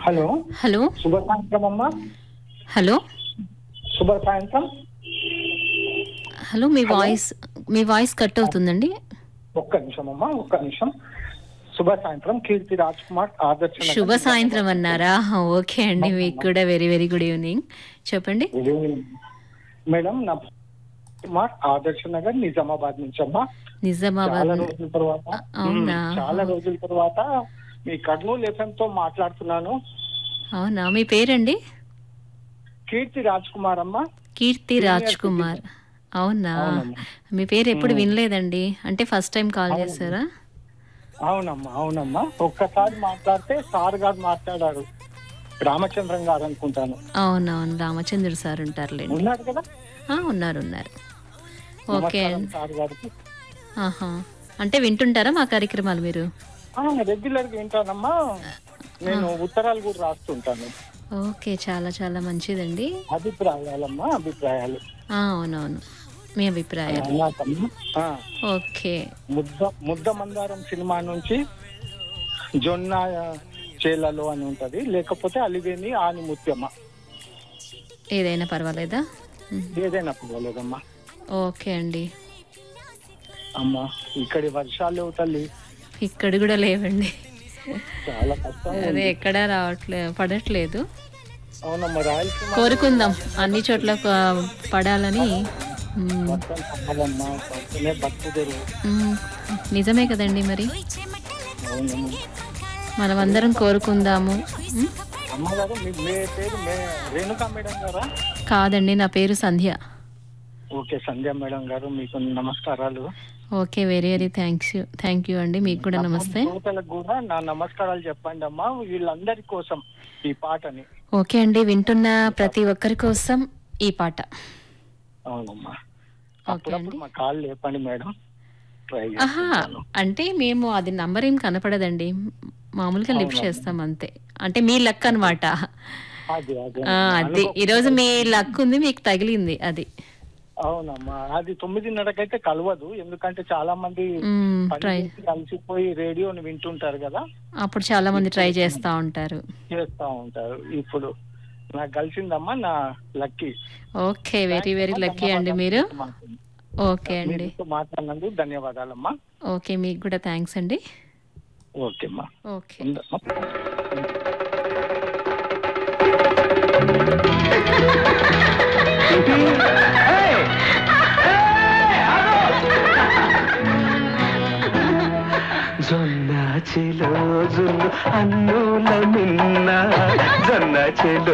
Hello hello శుభ సాయంత్రం అమ్మా హలో శుభ సాయంత్రం హలో మీ వాయిస్ మీ వాయిస్ కట్ అవుతుందండి ఒక్క నిమిషం అమ్మా ఒక్క నిమిషం శుభ సాయంత్రం కీర్తి రాజ్ కుమార్ ఆదర్శ నగర్. శుభ సాయంత్రం అన్నారా ఓకే అండి మీకు కూడా వెరీ వెరీ గుడ్ ఈవినింగ్ చెప్పండి గుడ్ ఈవినింగ్. మేడం నా కుమార్ ఆదర్శ నగర్ నిజామాబాద్ నుంచి అమ్మా చాలా నిజామాబాద్ రోజుల తర్వాత అవునా? మ్మ్, చాలా రోజుల తర్వాత మీ కర్నూలు ఎఫ్ఎం తో మాట్లాడుతున్నాను అవునా మీ పేరండి కీర్తి రాజ్ కుమార్ అమ్మ కీర్తి రాజ్ కుమార్ అవునా అవునమ్మా. మీ పేరు ఎప్పుడు వినలేదండి అంటే ఫస్ట్ టైం కాల్ చేశారా అవునమ్మా అవునమ్మా ఒక్కసారి మాట్లాడితే సార్ గారు మాట్లాడారు రామచంద్రం గారు అనుకుంటాను అవునవును రామచంద్రుడు సార్ ఉంటారులేండి ఉన్నారు కదా ఆ, ఉన్నారు ఉన్నారు ఓకే నమస్కారం అండి సార్ గారికి ఆహా అంటే వింటుంటారా మా కార్యక్రమాలు మీరు రెగ్యులర్ గా వింటానమ్మా నేను ఉత్తరాలు కూడా రాస్తుంటాను ఓకే చాలా చాలా మంచిదండి అభిప్రాయాలమ్మా అభిప్రాయాలు ఆ, అవునవును మీ అభిప్రాయాలు నాకమ్మా. ఆ, ఓకే ముద్ద ముద్ద మందారం సినిమా నుంచి జొన్న చేలలో అని ఉంటది లేకపోతే అలివేని ఆని ముత్యమ్మ ఏదైనా పర్వాలేదా ఉమ్, ఏదైనా పర్వాలేదమ్మా ఓకే అండి అమ్మా ఇక్కడి వర్షాలు లేవు తల్లి ఇక్కడ కూడా లేవండి చాలా కష్టం అదే ఎక్కడా రావట్లే పడట్లేదు అవునమ్మా రాయలసీమ కోరుకుందాం అన్ని చోట్ల ప- పడాలని ఉమ్, వర్షం పడాలమ్మా పడుతూనే బతుకుదరు ఉమ్, నిజమే కదండి మరి అవునమ్మా మనమందరం కోరుకుందాము ఉమ్, అమ్మగారు మీ మే పేరు మే రేణుకా మేడం గారా కాదండి నా పేరు సంధ్య ఓకే సంధ్య మేడం గారు మీకు నమస్కారాలు okay very very thanks you thank you అండి మీకు కూడా నమస్తే శ్రోతలకు కూడా నా నమస్కారాలు చెప్పండి అమ్మా వీళ్ళందరి కోసం ఈ పాటని ఓకే అండి వింటున్న ప్రతి ఒక్కరి కోసం ఈ పాట అవునమ్మా ఓకే అప్పుడప్పుడు అండి మా కాల్ లేపండి మేడం ట్రై ఆహా అంటే మేము అది నంబర్ ఏం కనపడదండి మామూలుగా లిఫ్ట్ చేస్తాం అంతే అంటే మీ లక్ అనమాట అది అదే అది ఈరోజు మీ లక్ ఉంది మీకు తగిలింది అది అవునమ్మా అది తొమ్మిదిన్నరకైతే కలవదు ఎందుకంటే చాలా మంది మ్మ్, పని ట్రై చేసి కలిసిపోయి రేడియోని వింటుంటారు కదా అప్పుడు చాలా మంది ట్రై చేస్తా ఉంటారు చేస్తా ఉంటారు ఇప్పుడు నాకు కలిసిందమ్మా నా lucky okay very very lucky అండి మీరు ఓకే అండి మీతో మాట్లాడినందుకు ధన్యవాదాలమ్మా ఓకే మీకు కూడా థ్యాంక్స్ అండి ఓకే అమ్మా ఓకే ఉందమ్మా జొన్న చెలో జున్ను అన్నుల మిన్న జొన్న చెలో